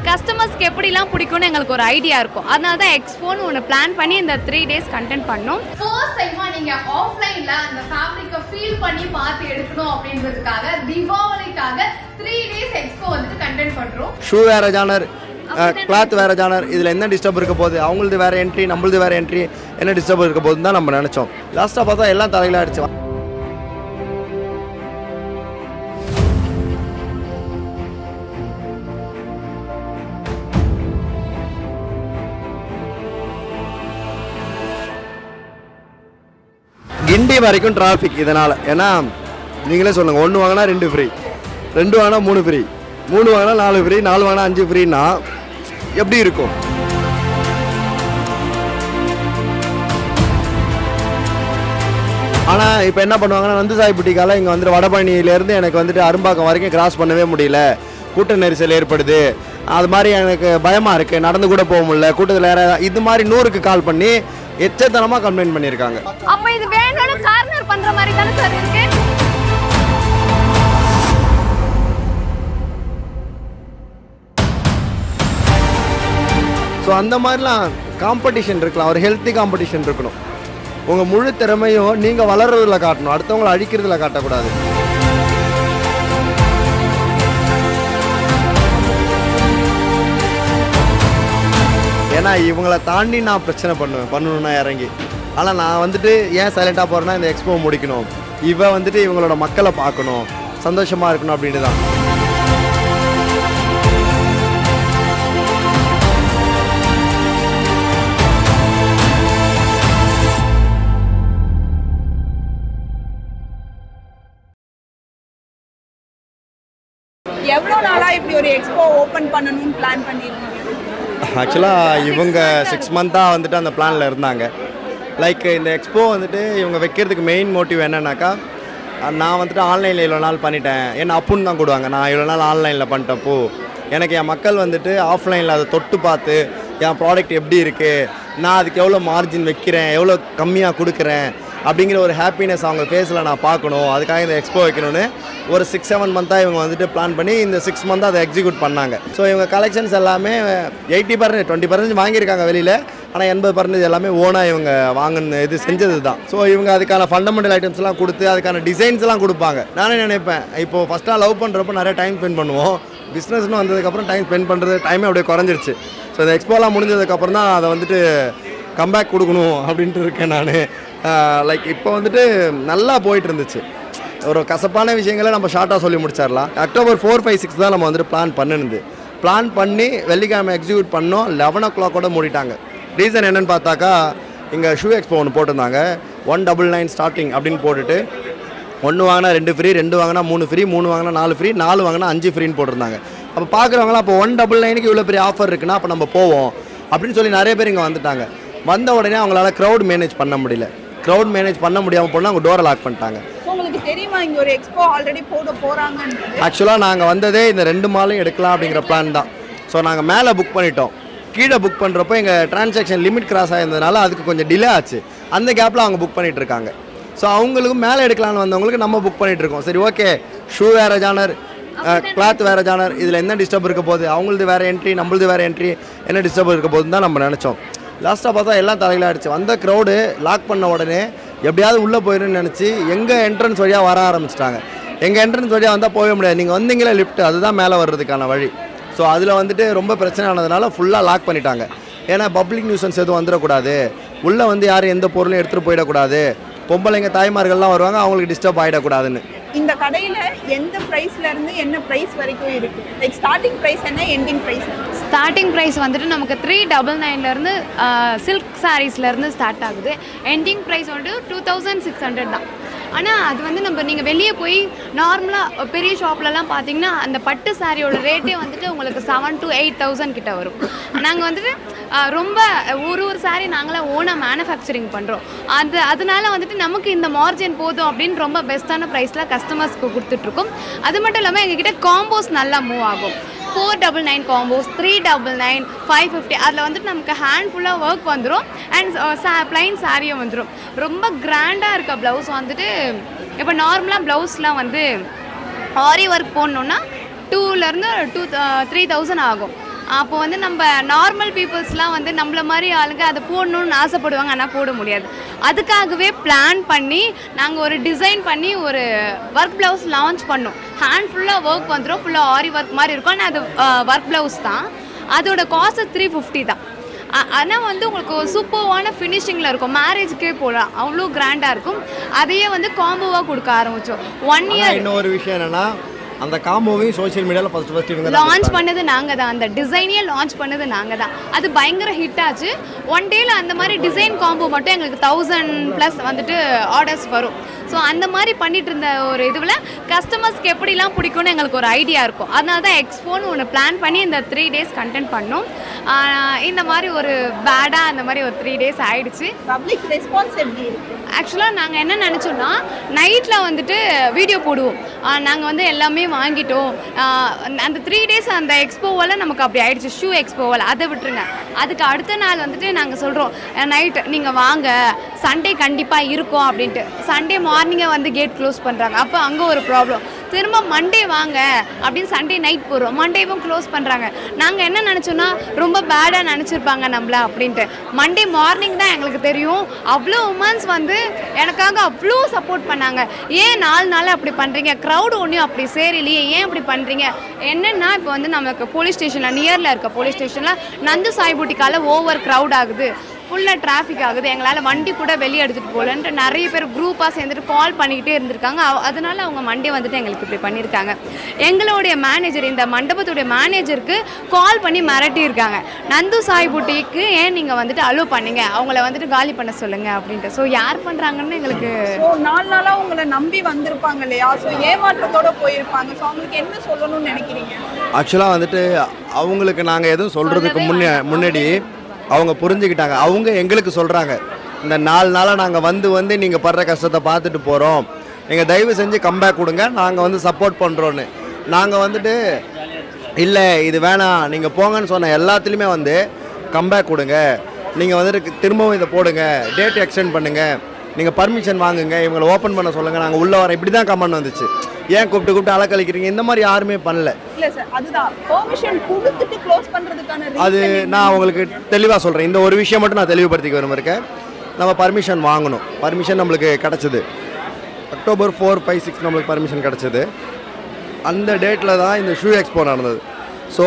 கஸ்டமர்ஸ்க்கு எப்படிலாம் பிடிக்கும்னு எங்களுக்கு ஒரு ஐடியா இருக்கும் அதனால தான் எக்ஸ்போன்னு ஒன்று பிளான் பண்ணி இந்த த்ரீ டேஸ் கண்டென்ட் பண்ணோம் ஃபர்ஸ்ட் டைமா நீங்க ஆஃப்லைன்ல அந்த ஃபேப்ரிக்க ஃபீல் பண்ணி பார்த்து எடுக்கணும் அப்படின்றதுக்காக தீபாவளிக்காக த்ரீ டேஸ் எக்ஸ்போ வந்துட்டு கண்டென்ட் பண்றோம் ஷூ வேறு ஜானர் கிளாத் வேறு ஜானர் இதில் என்ன டிஸ்டர்ப் இருக்க போகுது அவங்களது வேறு என்ட்ரி நம்மளது வேறு என்ட்ரி என்ன டிஸ்டர்ப் இருக்க போகுதுன்னு தான் நம்ம நினச்சோம் லாஸ்ட்டாக பார்த்தா எல்லாம் தலையில அடிச்சு கிண்டி வரைக்கும் டிராஃபிக் இதனால் ஏன்னா நீங்களே சொல்லுங்கள் ஒன்று வாங்கினா ரெண்டு ஃப்ரீ ரெண்டு வாங்கினா மூணு ஃப்ரீ மூணு வாங்கினா நாலு ஃப்ரீ நாலு வாங்கினா அஞ்சு ஃப்ரீனா எப்படி இருக்கும் ஆனால் இப்போ என்ன பண்ணுவாங்கன்னா நந்துசாய் புட்டிக்கால இங்கே வந்துட்டு வடபழனியிலேருந்து எனக்கு வந்துட்டு அரும்பாக்கம் வரைக்கும் கிராஸ் பண்ணவே முடியல கூட்ட நெரிசல் ஏற்படுது அது மாதிரி எனக்கு பயமாக இருக்குது நடந்து கூட போக முடியல கூட்டத்தில் யாரா இது மாதிரி நூறுக்கு கால் பண்ணி எச்சத்தனமாக கம்ப்ளைண்ட் பண்ணியிருக்காங்க அப்ப இது வேணும்னு கார்னர் பண்ற மாதிரி தானே சார் இருக்கு ஸோ அந்த மாதிரிலாம் காம்படிஷன் இருக்கலாம் ஒரு ஹெல்த்தி காம்படிஷன் இருக்கணும் உங்கள் முழு திறமையும் நீங்கள் வளர்றதுல காட்டணும் அடுத்தவங்களை அழிக்கிறதுல காட்டக்கூடாது ஏன்னா இவங்கள தாண்டி நான் பிரச்சனை பண்ணுவேன் பண்ணணும்னா இறங்கி ஆனால் நான் வந்துட்டு ஏன் சைலண்டாக போகிறேன்னா இந்த எக்ஸ்போ முடிக்கணும் இவ வந்துட்டு இவங்களோட மக்களை பார்க்கணும் சந்தோஷமாக இருக்கணும் அப்படின்னு தான் எவ்வளோ நாளா இப்படி ஒரு எக்ஸ்போ ஓபன் பண்ணணும்னு பிளான் பண்ணிருக்கீங்க ஆக்சுவலாக இவங்க சிக்ஸ் மந்த்தாக வந்துட்டு அந்த பிளானில் இருந்தாங்க லைக் இந்த எக்ஸ்போ வந்துட்டு இவங்க வைக்கிறதுக்கு மெயின் மோட்டிவ் என்னன்னாக்கா அஹ் நான் வந்துட்டு ஆன்லைனில் இவ்வளோ நாள் பண்ணிட்டேன் என்ன அப்புன்னு தான் கொடுவாங்க நான் இவ்வளோ நாள் ஆன்லைனில் பண்ணிட்டப்போ எனக்கு என் மக்கள் வந்துட்டு ஆஃப்லைனில் அதை தொட்டு பார்த்து என் ப்ராடக்ட் எப்படி இருக்குது நான் அதுக்கு எவ்வளோ மார்ஜின் வைக்கிறேன் எவ்வளோ கம்மியாக கொடுக்குறேன் அப்படிங்கிற ஒரு ஹாப்பினஸ் அவங்க ஃபேஸில் நான் பார்க்கணும் அதுக்காக இந்த எக்ஸ்போ வைக்கணும்னு ஒரு சிக்ஸ் செவன் மந்த்தாக இவங்க வந்துட்டு பிளான் பண்ணி இந்த சிக்ஸ் மந்த்தாக அதை எக்ஸிக்யூட் பண்ணாங்க ஸோ இவங்க கலெக்ஷன்ஸ் எல்லாமே எயிட்டி பர்சன்ட் டுவெண்ட்டி பர்சன்டேஜ் வாங்கியிருக்காங்க வெளியில் ஆனால் எண்பது பர்சன்டேஜ் எல்லாமே ஓனாக இவங்க வாங்கின இது செஞ்சது தான் ஸோ இவங்க அதுக்கான ஃபண்டமெண்டல் ஐட்டம்ஸ்லாம் கொடுத்து அதுக்கான டிசைன்ஸ்லாம் கொடுப்பாங்க நானே நினைப்பேன் இப்போ ஃபஸ்ட்டாக லவ் பண்ணுறப்போ நிறைய டைம் ஸ்பெண்ட் பண்ணுவோம் பிஸ்னஸ்னு வந்ததுக்கப்புறம் டைம் ஸ்பெண்ட் பண்ணுறது டைமே அப்படியே குறைஞ்சிருச்சு ஸோ இந்த எக்ஸ்போலாம் முடிஞ்சதுக்கப்புறம் தான் அதை வந்துட்டு கம்பேக் கொடுக்கணும் அப்படின்ட்டு இருக்கேன் நான் லைக் இப்போ வந்துட்டு நல்லா போயிட்டு இருந்துச்சு ஒரு கசப்பான விஷயங்களை நம்ம ஷார்ட்டாக சொல்லி முடிச்சிடலாம் அக்டோபர் ஃபோர் ஃபைவ் சிக்ஸ் தான் நம்ம வந்துட்டு பிளான் பண்ணினது பிளான் பண்ணி வெள்ளிக்கிழமை எக்ஸிக்யூட் பண்ணோம் லெவன் ஓ கிளாக்கோட மூடிட்டாங்க ரீசன் என்னன்னு பார்த்தாக்கா இங்கே ஷூ எக்ஸ்போ ஒன்று போட்டிருந்தாங்க ஒன் டபுள் நைன் ஸ்டார்டிங் அப்படின்னு போட்டுட்டு ஒன்று வாங்கினா ரெண்டு ஃப்ரீ ரெண்டு வாங்கினா மூணு ஃப்ரீ மூணு வாங்கினா நாலு ஃப்ரீ நாலு வாங்கினா அஞ்சு ஃப்ரீன்னு போட்டிருந்தாங்க அப்போ பார்க்குறவங்களாம் அப்போ ஒன் டபுள் நைனுக்கு இவ்வளோ பெரிய ஆஃபர் இருக்குன்னா அப்போ நம்ம போவோம் அப்படின்னு சொல்லி நிறைய பேர் இங்கே வந்துட்டாங்க வந்த உடனே அவங்களால க்ரௌட் மேனேஜ் பண்ண முடியல க்ரௌட் மேனேஜ் பண்ண முடியாமல் போனால் அவங்க டோரை லாக் பண்ணிட்டாங்க So, உங்களுக்கு தெரியுமா இங்க ஒரு எக்ஸ்போ ஆல்ரெடி போட போறாங்கன்றது ஆக்சுவலாக நாங்கள் வந்ததே இந்த ரெண்டு மாலையும் எடுக்கலாம் அப்படிங்கிற பிளான் தான் ஸோ நாங்கள் மேலே புக் பண்ணிட்டோம் கீழே புக் பண்ணுறப்போ எங்கள் டிரான்சாக்ஷன் லிமிட் கிராஸ் ஆயிருந்ததுனால அதுக்கு கொஞ்சம் டிலே ஆச்சு அந்த கேப்பில் அவங்க புக் பண்ணிட்டு இருக்காங்க ஸோ அவங்களுக்கும் மேலே எடுக்கலாம்னு வந்தவங்களுக்கு நம்ம புக் பண்ணிட்டு இருக்கோம் சரி ஓகே ஷூ வேறு ஜானர் கிளாத் வேறு ஜானர் இதில் என்ன டிஸ்டர்ப் இருக்க போகுது அவங்களது வேறு என்ட்ரி நம்மளது வேறு என்ட்ரி என்ன டிஸ்டர்ப் இருக்க போகுதுன்னு தான் நம்ம நினச்சோம் லாஸ்ட்டாக பார்த்தா எல்லாம் தலையில ஆயிடுச்சு வந்த க்ரௌடு லாக் பண்ண உடனே எப்படியாவது உள்ளே போயிடும்னு நினச்சி எங்கள் என்ட்ரன்ஸ் வழியாக வர ஆரம்பிச்சிட்டாங்க எங்கள் என்ட்ரன்ஸ் வழியாக வந்தால் போகவே முடியாது நீங்கள் வந்தீங்களே லிஃப்ட் அதுதான் மேலே வர்றதுக்கான வழி ஸோ அதில் வந்துட்டு ரொம்ப பிரச்சனை ஆனதுனால ஃபுல்லாக லாக் பண்ணிட்டாங்க ஏன்னா பப்ளிக் நியூசன்ஸ் எதுவும் வந்துடக்கூடாது உள்ளே வந்து யாரும் எந்த பொருளும் எடுத்துகிட்டு போயிடக்கூடாது பொம்பளைங்க தாய்மார்கள்லாம் வருவாங்க அவங்களுக்கு டிஸ்டர்ப் ஆகிடக்கூடாதுன்னு இந்த கடையில எந்த பிரைஸ்ல இருந்து என்ன பிரைஸ் வரைக்கும் இருக்கு லைக் ஸ்டார்டிங் பிரைஸ் என்ன எண்டிங் பிரைஸ் ஸ்டார்டிங் ப்ரைஸ் வந்துட்டு நமக்கு த்ரீ டபுள் நைன்லேருந்து சில்க் சாரீஸ்லேருந்து ஸ்டார்ட் ஆகுது எண்டிங் ப்ரைஸ் வந்துட்டு டூ தௌசண்ட் சிக்ஸ் ஹண்ட்ரட் தான் ஆனால் அது வந்து நம்ம நீங்கள் வெளியே போய் நார்மலாக பெரிய ஷாப்லலாம் பார்த்தீங்கன்னா அந்த பட்டு சாரியோட ரேட்டே வந்துட்டு உங்களுக்கு செவன் to எயிட் தௌசண்ட் கிட்ட வரும் நாங்கள் வந்துட்டு ஆஹ், ரொம்ப ஒரு ஒரு சாரி நாங்களே ஓனாக மேனுஃபேக்சரிங் பண்ணுறோம் அது அதனால வந்துட்டு நமக்கு இந்த மார்ஜின் போதும் அப்படின்னு ரொம்ப பெஸ்ட்டான ப்ரைஸில் கஸ்டமர்ஸ்க்கு கொடுத்துட்ருக்கோம் அது மட்டும் இல்லாமல் எங்ககிட்ட காம்போஸ் நல்லா மூவ் ஆகும் four double nine combos three double nine five fifty அதில் வந்துட்டு நமக்கு ஹேண்ட் ஃபுல்லாக ஒர்க் வந்துடும் அண்ட் சா ப்ளைன் சாரியும் வந்துடும் ரொம்ப கிராண்டாக இருக்க ப்ளவுஸ் வந்துட்டு இப்போ நார்மலாக ப்ளவுஸ்லாம் வந்து ஆரி ஒர்க் போடணுன்னா டூலேருந்து டூ த்ரீ தௌசண்ட் ஆகும் அப்போ வந்து நம்ம நார்மல் பீப்புள்ஸ்லாம் வந்து நம்மள மாதிரி ஆளுங்க அதை போடணும்னு ஆசைப்படுவாங்க ஆனால் போட முடியாது அதுக்காகவே பிளான் பண்ணி நாங்கள் ஒரு டிசைன் பண்ணி ஒரு ஒர்க் ப்ளவுஸ் லான்ச் பண்ணோம் ஹேண்ட் ஃபுல்லாக ஒர்க் வந்துடும் ஃபுல்லாக ஆரி ஒர்க் மாதிரி இருக்கும் ஆனால் அது ஒர்க் ப்ளவுஸ் தான் அதோட காஸ்ட் த்ரீ ஃபிஃப்டி தான் ஆனால் வந்து உங்களுக்கு ஒரு சூப்பர்வான ஃபினிஷிங்கில் இருக்கும் மேரேஜ்க்கே போகலாம் அவ்வளோ கிராண்டாக இருக்கும் அதையே வந்து காம்போவாக கொடுக்க ஆரம்பித்தோம் ஒன் ஆனா இயர் இன்னொரு விஷயம் என்னன்னா அந்த காம்போவையும் சோஷியல் மீடியாவில் ஃபர்ஸ்ட் ஃபர்ஸ்ட் இவங்க தான் லான்ச் பண்ணது நாங்கள் தான் அந்த டிசைனே லான்ச் பண்ணது நாங்கள் தான் அது பயங்கர ஹிட் ஆச்சு ஒன் டேல அந்த மாதிரி டிசைன் காம்போ மட்டும் எங்களுக்கு தௌசண்ட் ப்ளஸ் வந்துட்டு ஆர்டர்ஸ் வரும் ஸோ அந்த மாதிரி பண்ணிட்டு இருந்த ஒரு இதுவில் கஸ்டமர்ஸ்க்கு எப்படிலாம் பிடிக்கும்னு எங்களுக்கு ஒரு ஐடியா இருக்கும் அதனால தான் எக்ஸ்போன்னு ஒன்று பிளான் பண்ணி இந்த த்ரீ டேஸ் கண்டென்ட் பண்ணோம் ஆஹ் இந்த மாதிரி ஒரு பேடாக அந்த மாதிரி ஒரு த்ரீ டேஸ் ஆயிடுச்சு பப்ளிக் ரெஸ்பான்ஸ் எப்படி இருக்கு ஆக்சுவலாக நாங்கள் என்ன நினச்சோன்னா நைட்டில் வந்துட்டு வீடியோ போடுவோம் நாங்கள் வந்து எல்லாமே வாங்கிட்டோம் ஆஹ் அந்த த்ரீ டேஸ் அந்த எக்ஸ்போவால் நமக்கு அப்படி ஆயிடுச்சு ஷூ எக்ஸ்போவால் அதை விட்டுருங்க அதுக்கு அடுத்த நாள் வந்துட்டு நாங்கள் சொல்கிறோம் நைட் நீங்கள் வாங்க சண்டே கண்டிப்பாக இருக்கும் அப்படின்ட்டு சண்டே மார்னிங்கே வந்து கேட் க்ளோஸ் பண்ணுறாங்க அப்போ அங்கே ஒரு ப்ராப்ளம் திரும்ப மண்டே வாங்க அப்படின்னு சண்டே நைட் போடுறோம் மண்டேவும் க்ளோஸ் பண்ணுறாங்க நாங்கள் என்ன நினச்சோன்னா ரொம்ப பேடாக நினச்சிருப்பாங்க நம்மள அப்படின்ட்டு மண்டே மார்னிங் தான் எங்களுக்கு தெரியும் அவ்வளோ உமன்ஸ் வந்து எனக்காக அவ்வளோ சப்போர்ட் பண்ணாங்க ஏன் நாலு நாள் அப்படி பண்ணுறீங்க க்ரௌடு ஒன்றும் அப்படி சேரலையே ஏன் அப்படி பண்ணுறீங்க என்னென்னா இப்போ வந்து நமக்கு போலீஸ் ஸ்டேஷனில் நியரில் இருக்க போலீஸ் ஸ்டேஷனில் நந்து சாய்புட்டிக்கால ஓவர் க்ரௌட் ஆகுது ஃபுல்லாக டிராஃபிக் ஆகுது எங்களால் வண்டி கூட வெளியே எடுத்துகிட்டு போகலன்ட்டு நிறைய பேர் குரூப்பாக சேர்ந்துட்டு கால் பண்ணிக்கிட்டே இருந்திருக்காங்க அவ- அதனால அவங்க மண்டே வந்துட்டு எங்களுக்கு இப்படி பண்ணியிருக்காங்க எங்களுடைய மேனேஜர் இந்த மண்டபத்துடைய மேனேஜருக்கு கால் பண்ணி மிரட்டியிருக்காங்க நந்து சாய் புட்டிக்கு ஏன் நீங்கள் வந்துட்டு அலோவ் பண்ணீங்க அவங்கள வந்துட்டு காலி பண்ண சொல்லுங்கள் அப்படின்ட்டு ஸோ யார் பண்ணுறாங்கன்னு எங்களுக்கு ஸோ நாலு நாளா உங்களை நம்பி வந்திருப்பாங்க இல்லையா ஸோ ஏமாற்றத்தோட போயிருப்பாங்க ஸோ அவங்களுக்கு என்ன சொல்லணும்னு நினைக்கிறீங்க ஆக்சுவலாக வந்துட்டு அவங்களுக்கு நாங்கள் எதுவும் சொல்கிறதுக்கு முன்னே முன்னாடி அவங்க புரிஞ்சுக்கிட்டாங்க அவங்க எங்களுக்கு சொல்கிறாங்க இந்த நாலு நாளாக நாங்கள் வந்து வந்து நீங்கள் படுற கஷ்டத்தை பார்த்துட்டு போகிறோம் நீங்கள் தயவு செஞ்சு கம்பேக் கொடுங்க நாங்கள் வந்து சப்போர்ட் பண்ணுறோன்னு நாங்கள் வந்துட்டு இல்லை இது வேணாம் நீங்கள் போங்கன்னு சொன்ன எல்லாத்துலேயுமே வந்து கம்பேக் கொடுங்க நீங்கள் வந்துட்டு திரும்பவும் இதை போடுங்க டேட் எக்ஸ்டெண்ட் பண்ணுங்கள் நீங்கள் பர்மிஷன் வாங்குங்க இவங்களை ஓப்பன் பண்ண சொல்லுங்கள் நாங்கள் உள்ளே வர இப்படி தான் கமெண்ட் வந்துச்சு ஏன் கூப்பிட்டு கூப்பிட்டு அலக்கழிக்கிறீங்க இந்த மாதிரி யாருமே பண்ணல இல்ல சார் அதுதான் பெர்மிஷன் கொடுத்துட்டு க்ளோஸ் பண்றதுக்கான அது reason என்ன? நான் உங்களுக்கு தெளிவாக சொல்கிறேன் இந்த ஒரு விஷயம் மட்டும் நான் தெளிவுபடுத்திக்க விரும்புகிறேன் நம்ம பர்மிஷன் வாங்கணும் பர்மிஷன் நம்மளுக்கு கிடச்சிது அக்டோபர் ஃபோர் ஃபைவ் சிக்ஸ் நம்மளுக்கு பர்மிஷன் கிடச்சிது அந்த டேட்டில் தான் இந்த ஷூ எக்ஸ்போ நடந்தது ஸோ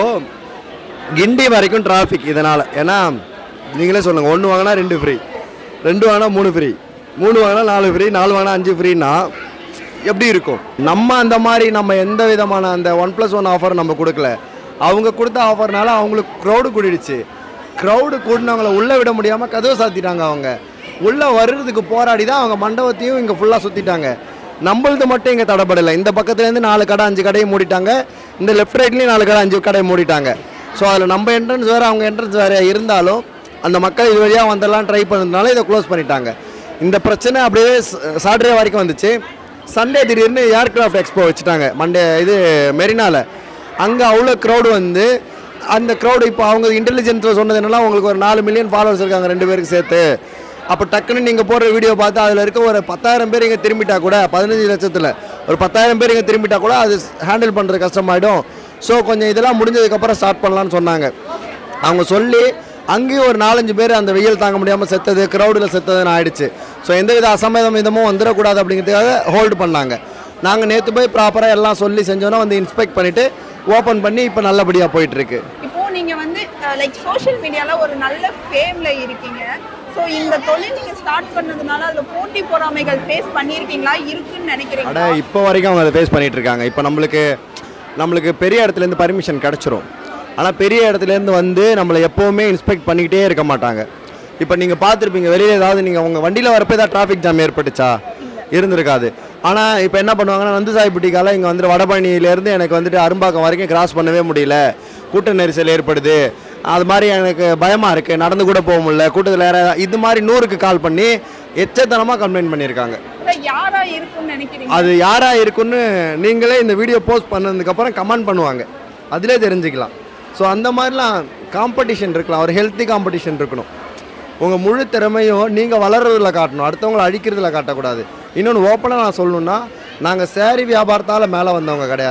கிண்டி வரைக்கும் டிராஃபிக் இதனால் ஏன்னா நீங்களே சொல்லுங்கள் ஒன்று வாங்கினா ரெண்டு ஃப்ரீ ரெண்டு வாங்கினா மூணு ஃப்ரீ மூணு வாங்கினா நாலு ஃப்ரீ நாலு வாங்கினா அஞ்சு ஃப்ரீனா எப்படி இருக்கும் நம்ம அந்த மாதிரி நம்ம எந்த விதமான அந்த ஒன் ப்ளஸ் ஒன் ஆஃபர் நம்ம கொடுக்கல அவங்க கொடுத்த ஆஃபர்னால அவங்களுக்கு க்ரௌடு கூடிடுச்சு க்ரௌடு கூடினவங்கள உள்ளே விட முடியாமல் கதவை சாத்திட்டாங்க அவங்க உள்ளே வர்றதுக்கு போராடி தான் அவங்க மண்டபத்தையும் இங்கே ஃபுல்லாக சுற்றிட்டாங்க நம்மளது மட்டும் இங்கே தடைப்படலை இந்த பக்கத்துலேருந்து நாலு கடை அஞ்சு கடையை மூடிட்டாங்க இந்த லெஃப்ட் ரைட்லேயும் நாலு கடை அஞ்சு கடையை மூடிட்டாங்க ஸோ அதில் நம்ம என்ட்ரன்ஸ் வேறு அவங்க என்ட்ரன்ஸ் வேறு இருந்தாலும் அந்த மக்கள் இது வழியாக வந்தெல்லாம் ட்ரை பண்ணதுனால இதை க்ளோஸ் பண்ணிட்டாங்க இந்த பிரச்சனை அப்படியே சாட்டர்டே வரைக்கும் வந்துச்சு சண்டே திடீர்னு ஏர்கிராஃப்ட் எக்ஸ்போ வச்சுட்டாங்க மண்டே இது மெரினாவில் அங்கே அவ்வளோ க்ரௌடு வந்து அந்த க்ரௌடு இப்போ அவங்க இன்டெலிஜென்ஸில் சொன்னது என்னன்னா உங்களுக்கு ஒரு நாலு மில்லியன் ஃபாலோவர்ஸ் இருக்காங்க ரெண்டு பேருக்கு சேர்த்து அப்போ டக்குன்னு நீங்கள் போடுற வீடியோ பார்த்து அதில் இருக்க ஒரு பத்தாயிரம் பேர் இங்கே திரும்பிட்டா கூட பதினஞ்சு லட்சத்தில் ஒரு பத்தாயிரம் பேர் இங்கே திரும்பிட்டா கூட அது ஹேண்டில் பண்ணுறது கஷ்டமாயிடும் ஸோ கொஞ்சம் இதெல்லாம் முடிஞ்சதுக்கப்புறம் ஸ்டார்ட் பண்ணலான்னு சொன்னாங்க அவங்க சொல்லி அங்கேயும் ஒரு நாலஞ்சு பேர் அந்த வெயில் தாங்க முடியாமல் செத்தது க்ரௌடில் செத்ததுன்னு ஆயிடுச்சு ஸோ எந்தவித அசம்பதம் இதமும் வந்துடக்கூடாது அப்படிங்கிறதுக்காக ஹோல்டு பண்ணாங்க நாங்கள் நேற்று போய் ப்ராப்பராக எல்லாம் சொல்லி செஞ்சோன்னா வந்து இன்ஸ்பெக்ட் பண்ணிவிட்டு ஓப்பன் பண்ணி இப்போ நல்லபடியாக போயிட்டுருக்கு இப்போ நீங்க வந்து லைக் சோஷியல் மீடியால ஒரு நல்ல ஃபேம்ல இருக்கீங்க ஸோ இந்த தொழில் நீங்க ஸ்டார்ட் பண்ணதுனால அதுல போட்டி பொறாமைகள் ஃபேஸ் பண்ணியிருக்கீங்களா இருக்குன்னு அட நினைக்கிறீங்களா இப்போ வரைக்கும் அவங்க அதை ஃபேஸ் பண்ணிட்டு இருக்காங்க இப்போ நம்மளுக்கு நம்மளுக்கு பெரிய இடத்துலேருந்து பர்மிஷன் கிடச்சிரும் ஆனால் பெரிய இடத்துலேருந்து வந்து நம்மளை எப்போவுமே இன்ஸ்பெக்ட் பண்ணிக்கிட்டே இருக்க மாட்டாங்க இப்போ நீங்கள் பார்த்துருப்பீங்க வெளியில் ஏதாவது நீங்கள் உங்கள் வண்டியில் வரப்போ ஏதாவது டிராஃபிக் ஜாம் ஏற்பட்டுச்சா இருந்திருக்காது ஆனால் இப்போ என்ன பண்ணுவாங்கன்னா நந்து சாய்புட்டிக்கால இங்கே வந்துட்டு வடபழனியிலேருந்து எனக்கு வந்துட்டு அரும்பாக்கம் வரைக்கும் கிராஸ் பண்ணவே முடியல கூட்ட நெரிசல் ஏற்படுது அது மாதிரி எனக்கு பயமாக இருக்குது நடந்து கூட போக முடியல கூட்டத்தில் யாரா இது மாதிரி நூறுக்கு கால் பண்ணி எச்சத்தனமாக கம்ப்ளைண்ட் பண்ணியிருக்காங்க இல்ல யாரா இருக்குன்னு நினைக்கிறீங்க அது யாராக இருக்குன்னு நீங்களே இந்த வீடியோ போஸ்ட் பண்ணதுக்கப்புறம் கமெண்ட் பண்ணுவாங்க அதிலே தெரிஞ்சுக்கலாம் ஸோ அந்த மாதிரிலாம் காம்படிஷன் இருக்கலாம் ஒரு ஹெல்த்தி காம்படிஷன் இருக்கணும் உங்கள் முழு திறமையும் நீங்கள் வளர்றதுல காட்டணும் அடுத்தவங்களை அழிக்கிறதுல காட்டக்கூடாது இன்னொன்று ஓப்பனாக நான் சொல்லணுன்னா நாங்கள் சேரீ வியாபாரத்தால் மேலே வந்தவங்க கிடையாது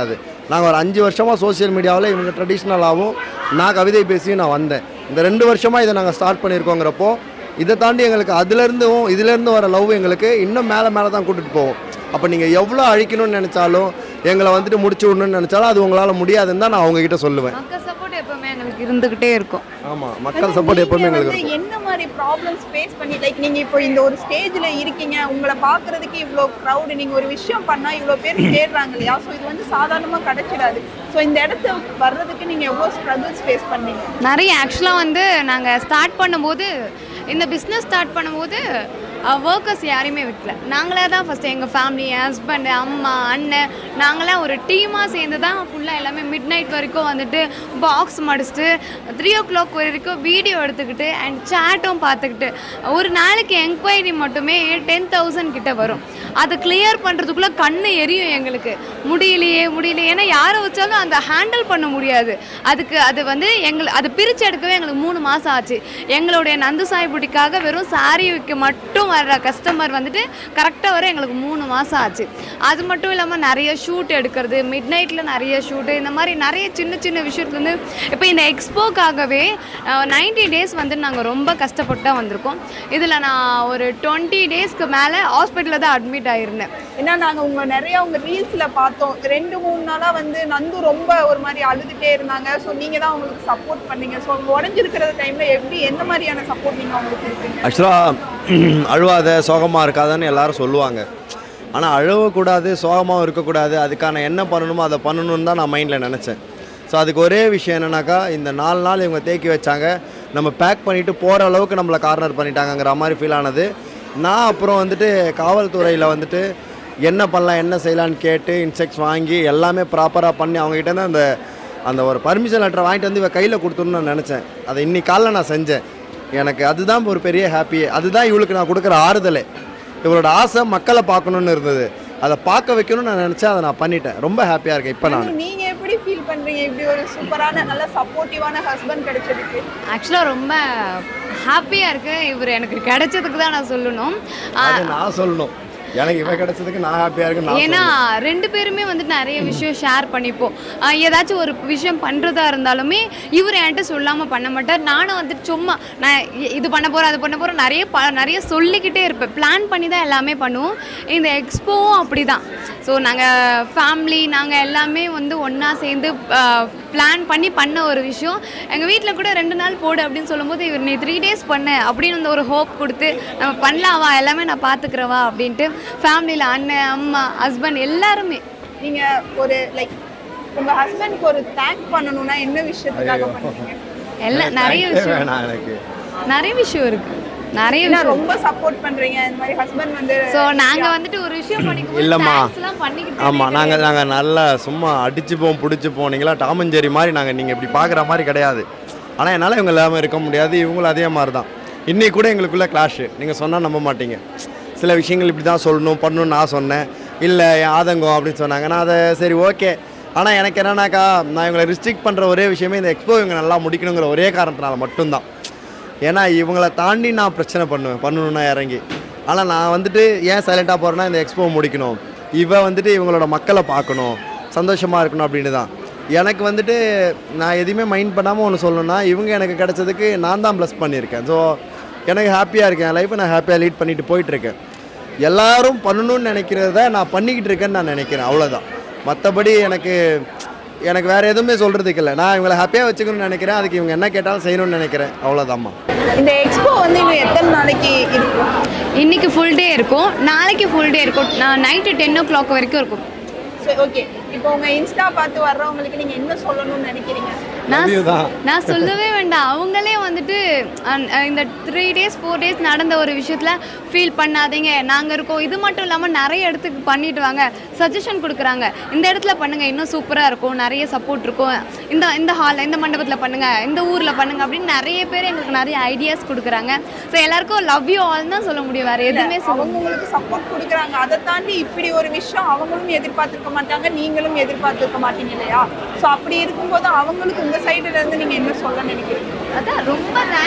நாங்கள் ஒரு அஞ்சு வருஷமாக சோஷியல் மீடியாவில் இவங்க ட்ரெடிஷ்னலாகவும் நான் கவிதை பேசி நான் வந்தேன் இந்த ரெண்டு வருஷமாக இதை நாங்கள் ஸ்டார்ட் பண்ணியிருக்கோங்கிறப்போ இதை தாண்டி எங்களுக்கு அதுலேருந்தும் இதுலேருந்து வர லவ் எங்களுக்கு இன்னும் மேலே மேலே தான் கூட்டிகிட்டு போகும் அப்போ நீங்கள் எவ்வளோ அழிக்கணும்னு நினச்சாலும் எங்களை வந்துட்டு முடிச்சு விடணும்னு நினச்சாலும் அது உங்களால் முடியாதுன்னு தான் நான் அவங்ககிட்ட சொல்லுவேன் மக்கள் சப்போர்ட் எப்பவுமே எங்களுக்கு இருந்துகிட்டே இருக்கும் ஆமாம் மக்கள் சப்போர்ட் எப்பவுமே நீங்க எங்களுக்கு வந்து இருக்கும் என்ன மாதிரி ப்ராப்ளம்ஸ் ஃபேஸ் பண்ணி லைக் நீங்க இப்போ இந்த ஒரு ஸ்டேஜ்ல இருக்கீங்க உங்களை பாக்குறதுக்கு இவ்வளோ க்ரௌடு நீங்க ஒரு விஷயம் பண்ணா இவ்வளோ பேர் தேடுறாங்க இல்லையா ஸோ இது வந்து சாதாரணமா கிடைச்சிடாது ஸோ இந்த இடத்த வர்றதுக்கு நீங்க எவ்வளோ ஸ்ட்ரகிள்ஸ் ஃபேஸ் பண்ணீங்க நிறைய ஆக்சுவலாக வந்து நாங்கள் ஸ்டார்ட் பண்ணும்போது இந்த பிஸ்னஸ் ஸ்டார்ட் பண்ணும்போது ஒர்க்கர்ஸ் யாரையுமே விட்டல நாங்களே தான் ஃபஸ்ட்டு எங்கள் ஃபேமிலி என் ஹஸ்பண்டு அம்மா அண்ணன் நாங்களாம் ஒரு டீமாக சேர்ந்து தான் ஃபுல்லாக எல்லாமே மிட் நைட் வரைக்கும் வந்துட்டு பாக்ஸ் மடிச்சுட்டு த்ரீ ஓ கிளாக் வரைக்கும் வீடியோ எடுத்துக்கிட்டு அண்ட் சேட்டும் பார்த்துக்கிட்டு ஒரு நாளைக்கு என்கொயரி மட்டுமே டென் தௌசண்ட் கிட்ட வரும் அதை கிளியர் பண்ணுறதுக்குள்ளே கண்ணு எரியும் எங்களுக்கு முடியலையே முடியலையே ஏன்னா யாரை வச்சாலும் அந்த ஹேண்டில் பண்ண முடியாது அதுக்கு அது வந்து எங்கள் அது பிரித்து எடுக்கவே எங்களுக்கு மூணு மாதம் ஆச்சு எங்களுடைய நந்து சாய் புட்டிக்காக வெறும் சாரிக்கு மட்டும் வர்ற கஸ்டமர் வந்துட்டு கரெக்டாக வர எங்களுக்கு மூணு மாதம் ஆச்சு அது மட்டும் இல்லாமல் நிறைய ஷூட் எடுக்கிறது மிட் நைட்டில் நிறைய ஷூட்டு இந்த மாதிரி நிறைய சின்ன சின்ன விஷயத்துலேருந்து இப்போ இந்த எக்ஸ்போக்காகவே நைன்டி டேஸ் வந்து நாங்கள் ரொம்ப கஷ்டப்பட்டு தான் வந்திருக்கோம் இதில் நான் ஒரு டுவெண்ட்டி டேஸ்க்கு மேலே ஹாஸ்பிட்டலில் தான் அட்மிட் ஆகிருந்தேன் ஏன்னா நாங்க உங்க நிறைய உங்க ரீல்ஸ்ல பார்த்தோம் ரெண்டு மூணு நாளா வந்து நந்து ரொம்ப ஒரு மாதிரி அழுதுட்டே இருந்தாங்க ஸோ நீங்க தான் அவங்களுக்கு சப்போர்ட் பண்ணீங்க ஸோ அவங்க உடஞ்சிருக்கிற டைம்ல எப்படி எந்த மாதிரியான சப்போர்ட் நீங்க அவங்களுக்கு கொடுப்பீங்க ஆக்சுவலாக அழுவாத சோகமாக இருக்காதன்னு எல்லாரும் சொல்லுவாங்க ஆனால் அழவக்கூடாது சோகமாகவும் இருக்கக்கூடாது அதுக்கான என்ன பண்ணணுமோ அதை பண்ணணும்னு தான் நான் மைண்டில் நினச்சேன் ஸோ அதுக்கு ஒரே விஷயம் என்னன்னாக்கா இந்த நாலு நாள் இவங்க தேக்கி வச்சாங்க நம்ம பேக் பண்ணிவிட்டு போகிற அளவுக்கு நம்மளை கார்னர் பண்ணிட்டாங்கங்கிற மாதிரி ஃபீல் ஆனது நான் அப்புறம் வந்துட்டு காவல்துறையில் வந்துட்டு என்ன பண்ணலாம் என்ன செய்யலான்னு கேட்டு இன்ஸ்ட்ரக்ஸ் வாங்கி எல்லாமே ப்ராப்பராக பண்ணி அவங்ககிட்ட இருந்து அந்த அந்த ஒரு பர்மிஷன் லெட்டரை வாங்கிட்டு வந்து இவ கையில் கொடுத்துன்னு நான் நினச்சேன் அதை இன்னைக்கு காலைல நான் செஞ்சேன் எனக்கு அதுதான் ஒரு பெரிய ஹாப்பியே அதுதான் இவளுக்கு நான் கொடுக்குற ஆறுதலே இவளோட ஆசை மக்களை பார்க்கணுன்னு இருந்தது அதை பார்க்க வைக்கணும்னு நான் நினச்சேன் அதை நான் பண்ணிட்டேன் ரொம்ப ஹாப்பியாக இருக்கேன் இப்போ நான் நீங்க எப்படி ஃபீல் பண்றீங்க இப்படி ஒரு சூப்பரான நல்ல சப்போர்ட்டிவான ஹஸ்பண்ட் கிடைச்சதுக்கு ஆக்சுவலாக ரொம்ப ஹாப்பியாக இருக்குது இவர் எனக்கு கிடைச்சதுக்கு தான் நான் சொல்லணும் ஆ, அது நான் சொல்லணும் எனக்கு இவன் கிடைச்சதுக்கு நான் ஹாப்பியாக இருக்கேன் நான் ஏன்னா ரெண்டு பேருமே வந்துட்டு நிறைய விஷயம் ஷேர் பண்ணிப்போம் ஆஹ் ஏதாச்சும் ஒரு விஷயம் பண்ணுறதா இருந்தாலுமே இவர் என்கிட்ட சொல்லாமல் பண்ண மாட்டார் நானும் வந்துட்டு சும்மா நான் இ- இது பண்ண போகிறேன் அது பண்ண போகிறேன் நிறைய ப நிறைய சொல்லிக்கிட்டே இருப்பேன் பிளான் பண்ணி தான் எல்லாமே பண்ணுவோம் இந்த எக்ஸ்போவும் அப்படி தான் ஸோ நாங்கள் ஃபேமிலி நாங்கள் எல்லாமே வந்து ஒன்றா சேர்ந்து பிளான் பண்ணி பண்ண ஒரு விஷயம் எங்கள் வீட்டில் கூட ரெண்டு நாள் போடு அப்படின்னு சொல்லும்போது இவர் நீ த்ரீ டேஸ் பண்ணு அப்படின்னு வந்து ஒரு ஹோப் கொடுத்து நம்ம பண்ணலாம் வா எல்லாமே நான் பார்த்துக்கிறவா அப்படின்ட்டு ஃபேமிலியில் அண்ணன் அம்மா ஹஸ்பண்ட் எல்லாருமே நீங்க ஒரு லைக் உங்க ஹஸ்பண்ட்க்கு ஒரு தேங்க் பண்ணணும்னா என்ன விஷயத்துக்காக பண்ணுவீங்க எல்லாம் நிறைய Thank you விஷயம் வேணாம் எனக்கு நிறைய விஷயம் இருக்கு நிறைய ஏன்னா விஷயம் ரொம்ப சப்போர்ட் பண்றீங்க இந்த மாதிரி ஹஸ்பண்ட் வந்து ஸோ நாங்கள் வந்துட்டு ஒரு விஷயம் பண்ணிக்கும் இல்லைம்மா. எல்லாம் பண்ணிக்கிட்டு ஆமாம் நாங்கள் நாங்கள் நல்லா சும்மா அடிச்சுப்போம் பிடிச்சிப்போம் நீங்களாம் டாமஞ்சேரி மாதிரி நாங்கள் நீங்கள் இப்படி பார்க்குற மாதிரி கிடையாது ஆனால் என்னால் இவங்க இல்லாமல் இருக்க முடியாது இவங்களும் அதே மாதிரி தான் இன்னைக்கு கூட எங்களுக்குள்ள கிளாஷு நீங்கள் சொன்னால் நம்ப மாட்டீங்க சில விஷயங்கள் இப்படி தான் சொல்லணும் பண்ணணும்னு நான் சொன்னேன் இல்லை என் ஆதங்கம் அப்படின்னு சொன்னாங்க நான் அதை சரி ஓகே ஆனால் எனக்கு என்னன்னாக்கா நான் இவங்களை ரிஸ்ட்ரிக்ட் பண்ணுற ஒரே விஷயமே இந்த எக்ஸ்போ இவங்க நல்லா முடிக்கணுங்கிற ஒரே காரணத்தினால மட்டும்தான் ஏன்னா இவங்கள தாண்டி நான் பிரச்சனை பண்ணுவேன் பண்ணணும்னா இறங்கி ஆனால் நான் வந்துட்டு ஏன் சைலண்ட்டாக போகிறேன்னா இந்த எக்ஸ்போ முடிக்கணும் இவ வந்துட்டு இவங்களோட மக்களை பார்க்கணும் சந்தோஷமாக இருக்கணும் அப்படின்னு தான் எனக்கு வந்துட்டு நான் எதையுமே மைண்ட் பண்ணாமல் ஒன்று சொல்லணும்னா இவங்க எனக்கு கிடைச்சதுக்கு நான் தான் ப்ளஸ் பண்ணியிருக்கேன் ஸோ எனக்கு ஹாப்பியாக இருக்கேன் என் லைஃப்பை நான் ஹாப்பியாக லீட் பண்ணிட்டு போயிட்டுருக்கேன் எல்லாரும் பண்ணணும்னு நினைக்கிறத நான் பண்ணிக்கிட்டு இருக்கேன்னு நான் நினைக்கிறேன் அவ்வளோதான் மற்றபடி எனக்கு எனக்கு வேறு எதுவுமே சொல்கிறதுக்கு இல்லை நான் இவங்களை ஹாப்பியாக வச்சுக்கணும்னு நினைக்கிறேன் அதுக்கு இவங்க என்ன கேட்டாலும் செய்யணும்னு நினைக்கிறேன் அவ்வளோதாம்மா இந்த எக்ஸ்போ வந்து இன்னும் எத்தனை நாளைக்கு இருக்கும் இன்னைக்கு ஃபுல் டே இருக்கும் நாளைக்கு ஃபுல் டே இருக்கும் நான் நைட்டு டென் ஓ கிளாக் வரைக்கும் இருக்கும் சரி ஓகே இப்போ உங்க இன்ஸ்டா பார்த்து வர்றவங்களுக்கு நீங்க என்ன சொல்லணும்னு நினைக்கிறீங்க நான் Love you தான். நான் சொல்லவே வேண்டாம் அவங்களே வந்துட்டு அஹ், அஹ், இந்த த்ரீ டேஸ் ஃபோர் டேஸ் நடந்த ஒரு விஷயத்தில் ஃபீல் பண்ணாதீங்க நாங்கள் இருக்கோம் இது மட்டும் இல்லாமல் நிறைய இடத்துக்கு பண்ணிட்டு வாங்க சஜஷன் கொடுக்குறாங்க இந்த இடத்துல பண்ணுங்கள் இன்னும் சூப்பராக இருக்கும் நிறைய சப்போர்ட் இருக்கும் இந்த இந்த ஹாலில் இந்த மண்டபத்தில் பண்ணுங்கள் இந்த ஊரில் பண்ணுங்கள் அப்படின்னு நிறைய பேர் எங்களுக்கு நிறைய ஐடியாஸ் கொடுக்குறாங்க ஸோ எல்லாருக்கும் லவ் யூ ஆல் தான் சொல்ல முடியும் வேறு எதுவுமே சொல்ல அவங்க உங்களுக்கு சப்போர்ட் கொடுக்குறாங்க அதை தாண்டி இப்படி ஒரு விஷயம் அவங்களும் எதிர்பார்த்திருக்க மாட்டாங்க நீங்களும் எதிர்பார்த்திருக்க மாட்டீங்க இல்லையா ஸோ அப்படி இருக்கும்போது அவங்களுக்கு உங்க சைடுல இருந்து நீங்க என்ன சொல்ல நினைக்கிறீங்க அதான் ரொம்ப தேங்க்ஸ்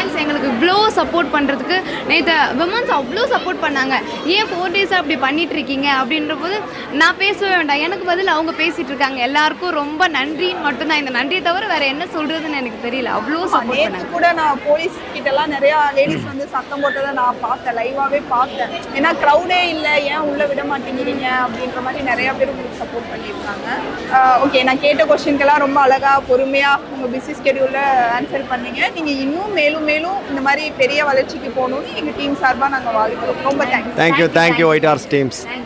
தேங்க்ஸ் எங்களுக்கு இவ்வளோ சப்போர்ட் பண்ணுறதுக்கு நேற்று விமன்ஸ் அவ்வளோ சப்போர்ட் பண்ணாங்க ஏன் ஃபோர் டேஸாக அப்படி பண்ணிட்டு இருக்கீங்க அப்படின்ற போது நான் பேசவே வேண்டாம் எனக்கு பதில் அவங்க பேசிட்டு இருக்காங்க எல்லாருக்கும் ரொம்ப நன்றின்னு மட்டும்தான் இந்த நன்றியை தவிர வேற என்ன சொல்றதுன்னு எனக்கு தெரியல அவ்வளோ சப்போர்ட் நேற்று பண்ணாங்க கூட நான் போலீஸ் கிட்ட எல்லாம் நிறைய லேடிஸ் வந்து சத்தம் போட்டதை நான் பார்த்தேன் லைவாவே பார்த்தேன் ஏன்னா க்ரௌடே இல்லை ஏன் உள்ள விட மாட்டேங்கிறீங்க அப்படின்ற மாதிரி நிறைய பேர் உங்களுக்கு சப்போர்ட் பண்ணியிருக்காங்க ஓகே நான் கேட்ட கொஸ்டின்க்கெல்லாம் ரொம்ப அழகா பொறுமையா உங்க பிஸி ஸ்கெடியூல்ல ஆன்சர் பண்ணீங்க நீங்க இன்னும் மேலும் மேலும் இந்த மாதிரி பெரிய வளர்ச்சிக்கு போகணும்னு எங்க டீம் சார்பா நாங்க வாழ்க்கிறோம் ரொம்ப thanks thank you thank you white horse teams Thank